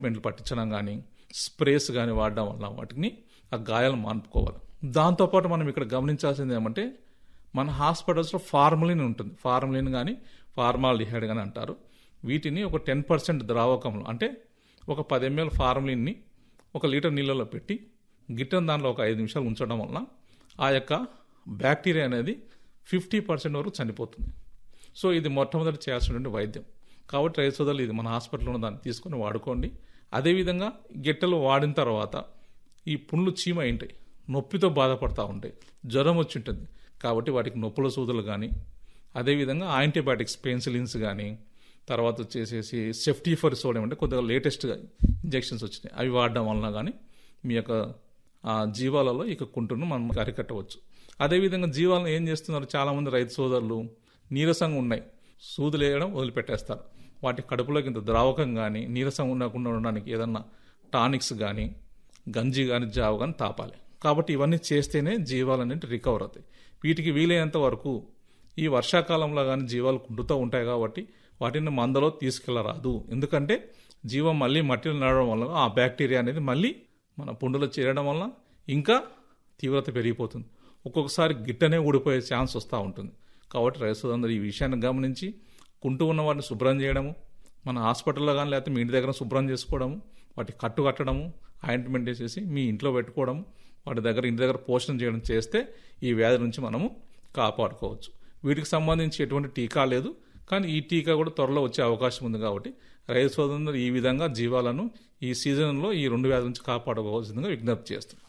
వెంట్లు పట్టించడం కానీ స్ప్రేస్ కానీ వాడడం వల్ల వాటిని ఆ గాయాలు మానుకోవాలి దాంతోపాటు మనం ఇక్కడ గమనించాల్సింది ఏమంటే మన హాస్పిటల్స్లో ఫార్మలిన్ ఉంటుంది ఫార్మలిన్ కానీ ఫార్మాల్డిహైడ్ కానీ అంటారు వీటిని ఒక టెన్ పర్సెంట్ ద్రావకంలో అంటే ఒక పది ఎంఎల్ ఫార్మలిన్ని ఒక లీటర్ నీళ్ళలో పెట్టి గిట్టని దానిలో ఒక ఐదు నిమిషాలు ఉంచడం వలన ఆ యొక్క బ్యాక్టీరియా అనేది ఫిఫ్టీ పర్సెంట్ వరకు చనిపోతుంది సో ఇది మొట్టమొదటి చేయాల్సినటువంటి వైద్యం కాబట్టి రైతు సోదరులు ఇది మన హాస్పిటల్లో ఉన్న దాన్ని తీసుకొని వాడుకోండి అదేవిధంగా గిట్టలు వాడిన తర్వాత ఈ పుండ్లు చీమ ఉంటాయి నొప్పితో బాధపడతా ఉంటాయి జ్వరం వచ్చి ఉంటుంది కాబట్టి వాటికి నొప్పుల సూదులు కానీ అదేవిధంగా యాంటీబయాటిక్స్ పెన్సిలిన్స్ కానీ తర్వాత వచ్చేసేసి సేఫ్టీ ఫర్ సోడియం అంటే కొద్దిగా లేటెస్ట్గా ఇంజెక్షన్స్ వచ్చినాయి అవి వాడడం వలన కానీ మీ యొక్క ఆ జీవాలలో ఇక కుంటును మనం అరికట్టవచ్చు అదేవిధంగా జీవాలను ఏం చేస్తున్నారు చాలామంది రైతు సోదరులు నీరసంగా ఉన్నాయి సూదులు వేయడం వదిలిపెట్టేస్తారు వాటి కడుపులోకి ఇంత ద్రావకం కానీ నీరసం ఉండకుండా ఉండడానికి ఏదన్నా టానిక్స్ కానీ గంజి కానీ జావ కానీ తాపాలి కాబట్టి ఇవన్నీ చేస్తేనే జీవాలు అనేవి రికవర్ అవుతాయి వీటికి వీలైనంత వరకు ఈ వర్షాకాలంలో కానీ జీవాలు కుంటుతూ ఉంటాయి కాబట్టి వాటిని మందలో తీసుకెళ్లరాదు ఎందుకంటే జీవం మళ్ళీ మట్టిలో నడవడం వల్ల ఆ బ్యాక్టీరియా అనేది మళ్ళీ మన పుండులో చేరడం వల్ల ఇంకా తీవ్రత పెరిగిపోతుంది ఒక్కొక్కసారి గిట్టనే ఊడిపోయే ఛాన్స్ వస్తూ ఉంటుంది కాబట్టి రైతులందరూ ఈ విషయాన్ని గమనించి కుంటూ ఉన్న వాటిని శుభ్రం చేయడము మన హాస్పిటల్లో కానీ లేకపోతే మీ ఇంటి దగ్గర శుభ్రం చేసుకోవడము వాటి కట్టు కట్టడము ఆయింట్మెంట్ వేసేసి మీ ఇంట్లో పెట్టుకోవడము వాటి దగ్గర ఇంటి దగ్గర పోషణ చేయడం చేస్తే ఈ వ్యాధి నుంచి మనము కాపాడుకోవచ్చు వీటికి సంబంధించి ఎటువంటి టీకా లేదు కానీ ఈ టీకా కూడా త్వరలో వచ్చే అవకాశం ఉంది కాబట్టి రైతు సోదరులు ఈ విధంగా జీవాలను ఈ సీజన్లో ఈ రెండు వ్యాధుల నుంచి కాపాడుకోవాల్సిందిగా విజ్ఞప్తి చేస్తున్నాం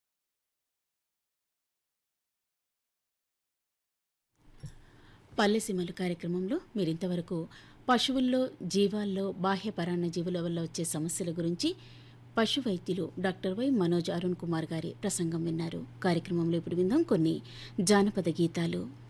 పల్లెసీమలు కార్యక్రమంలో మీరు ఇంతవరకు పశువుల్లో జీవాల్లో బాహ్య పరాన్న జీవుల వల్ల వచ్చే సమస్యల గురించి పశు వైద్యులు డాక్టర్ వై మనోజ్ అరుణ్ కుమార్ గారి ప్రసంగం విన్నారు కార్యక్రమంలో ఇప్పుడు విందాం కొన్ని జానపద గీతాలు